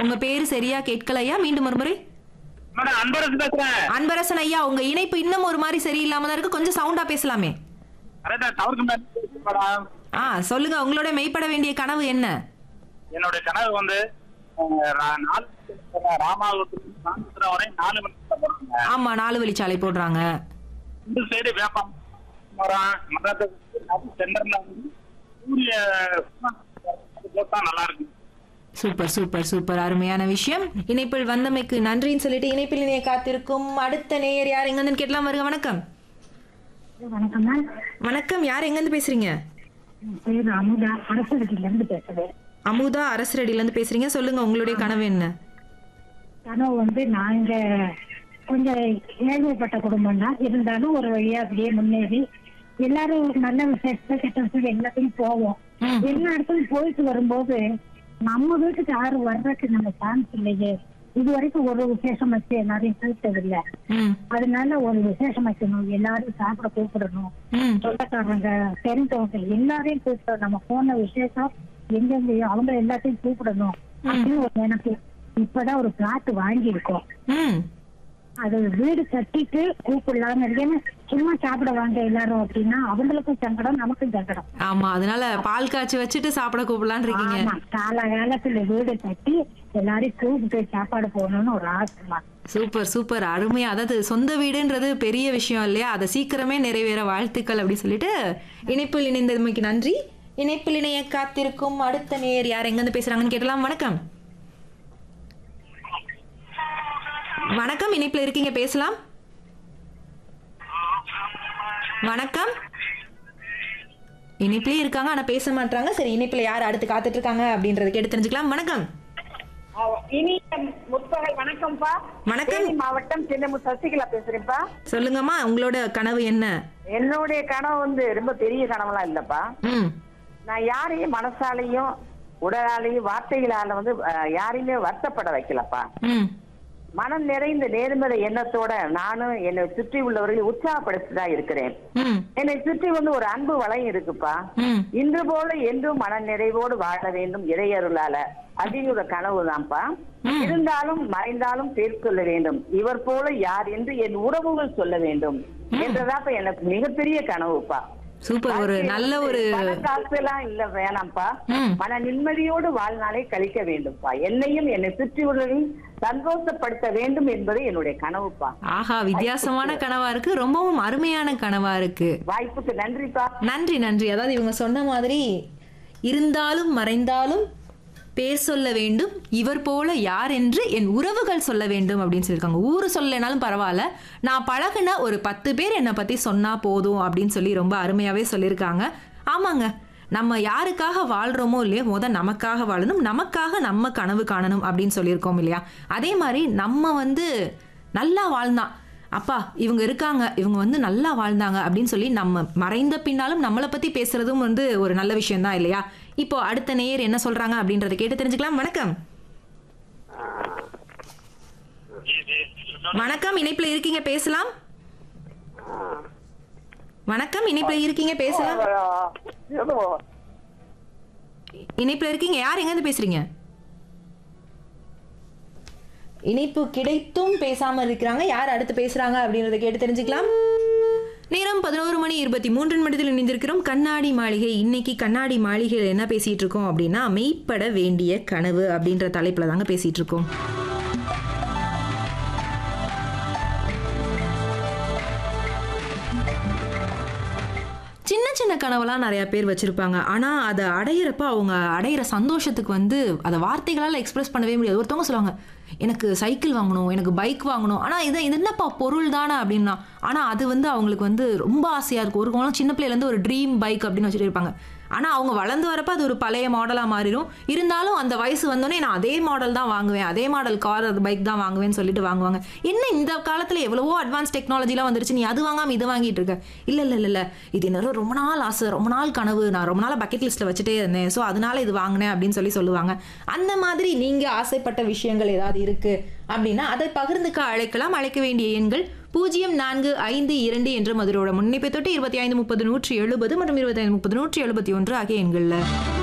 உங்க பேரு சரியா கேட்கலையா மீண்டும் ஒரு முறை மேடம் அன்பரசு பேசுறேன் அன்பரசன் ஐயா உங்க இணைப்பு இன்னும் ஒரு மாதிரி சரியில்லாம தான் இருக்கு கொஞ்சம் சவுண்டா பேசலாமே கரெக்டா தவறுக்கு மேடம் ஆ சொல்லுங்க உங்களோட மெய்ப்பட வேண்டிய கனவு என்ன என்னுடைய கனவு வந்து அஹ், ரா- நாலு ராமாவரத்துல ராமபுரம் வரை நாலு மணி நேரம் போறாங்க ஆமா நாலு வழிச்சாலை போடுறாங்க இந்த சைடு வேப்பம் மரம் மரத்துக்கு சென்டர்ல வந்து சூரிய அது போட்டா நல்லா இருக்கும் சூப்பர் சூப்பர் சூப்பர் அருமையான விஷயம் இணைப்பில் வந்தமைக்கு நன்றின்னு சொல்லிட்டு இணைப்பில் இணைய காத்திருக்கும் அடுத்த நேயர் யார் எங்கன்னு கேட்கலாம் வருக வணக்கம் வணக்கம் மேம் வணக்கம் யார் எங்கேருந்து பேசுறீங்க என் பேர் அமுதா அரசுல இருந்து பேசுறேன் அமுதா அரசரடியில இருந்து பேசுறீங்க சொல்லுங்க உங்களுடைய கனவு என்ன கனவு வந்து நாங்க கொஞ்சம் ஏழ்மைப்பட்ட குடும்பம் தான் இருந்தாலும் ஒரு வழியா அப்படியே முன்னேறி எல்லாரும் நல்ல விசேஷத்துல கெட்ட விசேஷம் எல்லாத்தையும் போவோம் ம். எல்லா இடத்துலயும் போயிட்டு வரும்போது நம்ம வீட்டுக்கு யாரும் வர்றதுக்கு நம்ம சான்ஸ் இல்லையே இது வரைக்கும் ஒரு விசேஷம் வச்சு எல்லாரையும் கூப்பிட்டதில்லை ம் அதனால ஒரு விசேஷம் வைக்கணும் எல்லாரும் சாப்பிட கூப்பிடணும் ம் சொந்தக்காரங்க தெரிஞ்சவங்க எல்லாரையும் கூப்பிட்டோம் நம்ம போன விசேஷம் எங்கெங்கயோ அவங்க எல்லாத்தையும் கூப்பிடணும் அப்படின்னு ஒரு எனக்கு இப்பதான் ஒரு பிளாட் வாங்கி இருக்கோம் ம் அது வீடு கட்டிட்டு கூப்பிடலாம்னு இருக்கேன்னு சும்மா சாப்பிட வாங்க எல்லாரும் அப்படின்னா அவங்களுக்கும் சங்கடம் நமக்கும் சங்கடம் ஆமா அதனால பால் காய்ச்சி வச்சுட்டு சாப்பிட கூப்பிடலான்னு இருக்கீங்க ஆமா காலகாலத்துல வீடு கட்டி எல்லாரையும் கூப்பிட்டு சாப்பாடு போகணும்னு ஒரு ஆசைமா சூப்பர் சூப்பர் அருமையா அதாவது சொந்த வீடுன்றது பெரிய விஷயம் இல்லையா அதை சீக்கிரமே நிறைவேற வாழ்த்துக்கள் அப்படி சொல்லிட்டு இணைப்பில் இணைந்ததுமைக்கு நன்றி இணைப்பில் இணைய காத்திருக்கும் அடுத்த நேயர் யார் எங்கிருந்து பேசுறாங்கன்னு கேட்டலாம் வணக்கம் வணக்கம் இணைப்பில் இருக்கீங்க பேசலாம் வணக்கம் இணைப்பிலே இருக்காங்க ஆனா பேச மாட்டாங்க சரி இணைப்பில் யார் அடுத்து காத்துட்டு இருக்காங்க அப்படின்றத கேட்டு தெரிஞ்சுக்கலாம் வணக்கம் இனி முற்பகல் வணக்கம்ப்பா வணக்கம். தேனி மாவட்டம் சின்னமு சசிகலா பேசுறேன்ப்பா சொல்லுங்கம்மா உங்களோட கனவு என்ன என்னுடைய கனவு வந்து ரொம்ப பெரிய கனவுலாம் இல்லப்பா ம் நான் யாரையும் மனசாலையும் உடலாலையும் வார்த்தைகளால வந்து அஹ், யாரையுமே வருத்தப்பட வைக்கலப்பா ம் மனம் நிறைந்த நேர்மறை எண்ணத்தோட நானும் என்னை சுற்றி உள்ளவர்களை உற்சாகப்படுத்திதான் இருக்கிறேன் ம் என்னை சுற்றி வந்து ஒரு அன்பு வளையம் இருக்குப்பா ம் இன்று போல என்றும் மன நிறைவோடு வாழ வேண்டும் இறையருளால அதிக கனவு தான்ப்பா ம். இருந்தாலும் மறைந்தாலும் பேர் சொல்ல வேண்டும் இவர் போல யார் என்று என் உறவுகள் சொல்ல வேண்டும் என்றதாப்ப எனக்கு மிகப்பெரிய கனவுப்பா சூப்பர் ஒரு நல்ல ஒரு பணம் காசு எல்லாம் இல்ல வேணாம்ப்பா ம். மன நிம்மதியோடு வாழ்நாளை கழிக்க வேண்டும்ப்பா என்னையும் என்னை சுற்றி உள்ளவர்களையும் சந்தோஷப்படுத்த வேண்டும் என்பது என்னுடைய கனவுப்பா ஆஹா வித்தியாசமான கனவா இருக்கு ரொம்பவும் அருமையான கனவா இருக்கு வாய்ப்புக்கு நன்றிப்பா நன்றி நன்றி அதாவது இவங்க சொன்ன மாதிரி இருந்தாலும் மறைந்தாலும் பேர் சொல்ல வேண்டும் இவர் போல யார் என்று என் உறவுகள் சொல்ல வேண்டும் அப்படின்னு சொல்லியிருக்காங்க ஊர் சொல்லனாலும் பரவாயில்ல நான் பழகுன ஒரு பத்து பேர் என்னை பத்தி சொன்னா போதும் அப்படின்னு சொல்லி ரொம்ப அருமையாவே சொல்லியிருக்காங்க ஆமாங்க நம்ம யாருக்காக வாழ்றோமோ இல்லையோ முத நமக்காக வாழணும் நமக்காக நம்ம கனவு காணணும் அப்படின்னு சொல்லியிருக்கோம் இல்லையா அதே மாதிரி நம்ம வந்து நல்லா வாழ்ந்தான் அப்பா இவங்க இருக்காங்க இவங்க வந்து நல்லா வாழ்ந்தாங்க அப்படின்னு சொல்லி நம்ம மறைந்த பின்னாலும் நம்மளை பத்தி பேசுறதும் வந்து ஒரு நல்ல விஷயம் தான் இல்லையா இப்போ அடுத்த நேயர் என்ன சொல்றாங்க அப்படின்றத கேட்டு தெரிஞ்சுக்கலாம் வணக்கம் வணக்கம் இணைப்புல இருக்கீங்க பேசலாம் வணக்கம் இணைப்புல இருக்கீங்க பேசலாம் இணைப்புல இருக்கீங்க யார் எங்க இருந்து பேசுறீங்க இணைப்பு கிடைத்தும் பேசாம இருக்கிறாங்க யார் அடுத்து பேசுறாங்க அப்படின்றத கேட்டு தெரிஞ்சுக்கலாம் நேரம் பதினோரு மணி இருபத்தி மூன்று நிமிடத்தில் இணைந்திருக்கிறோம் கண்ணாடி மாளிகை இன்னைக்கு கண்ணாடி மாளிகையில் என்ன பேசிட்டு இருக்கோம் அப்படின்னா மெய்ப்பட வேண்டிய கனவு அப்படின்ற தலைப்புல தாங்க பேசிட்டு இருக்கோம் சின்ன சின்ன கனவெல்லாம் நிறைய பேர் வச்சிருப்பாங்க ஆனா அதை அடையிறப்ப அவங்க அடையிற சந்தோஷத்துக்கு வந்து அதை வார்த்தைகளால் எக்ஸ்பிரஸ் பண்ணவே முடியாது ஒருத்தவங்க சொல்லுவாங்க எனக்கு சைக்கிள் வாங்கணும் எனக்கு பைக் வாங்கணும் ஆனா இது இது என்னப்பா பொருள் தானே அப்படின்னா ஆனா அது வந்து அவங்களுக்கு வந்து ரொம்ப ஆசையா இருக்கும் ஒரு குழந்தை சின்ன பிள்ளையில இருந்து ஒரு ட்ரீம் பைக் அப்படின்னு வச்சுட்டு இருப்பாங்க ஆனா அவங்க வளர்ந்து வரப்ப அது ஒரு பழைய மாடலா மாறிடும் இருந்தாலும் அந்த வயசு வந்தோடனே நான் அதே மாடல் தான் வாங்குவேன் அதே மாடல் கார் அது பைக் தான் வாங்குவேன்னு சொல்லிட்டு வாங்குவாங்க என்ன இந்த காலத்துல எவ்வளவோ அட்வான்ஸ் டெக்னாலஜிலாம் வந்துருச்சு நீ அது வாங்காம இது வாங்கிட்டு இருக்க இல்ல இல்ல இல்ல இல்ல இது என்னோட ரொம்ப நாள் ஆசை ரொம்ப நாள் கனவு நான் ரொம்ப நாள் பக்கெட் லிஸ்ட்ல வச்சுட்டே இருந்தேன் ஸோ அதனால இது வாங்கினேன் அப்படின்னு சொல்லி சொல்லுவாங்க அந்த மாதிரி நீங்க ஆசைப்பட்ட விஷயங்கள் ஏதாவது இருக்கு அப்படின்னா அதை பகிர்ந்துக்க அழைக்கலாம் அழைக்க வேண்டிய எண்கள் பூஜ்ஜியம் நான்கு ஐந்து இரண்டு என்ற மதுரோட முன்னிப்பை தொட்டு இருபத்தி ஐந்து முப்பது நூற்றி எழுபது மற்றும் இருபத்தி ஐந்து முப்பது நூற்றி எழுபத்தி ஒன்று ஆகிய எண்களில்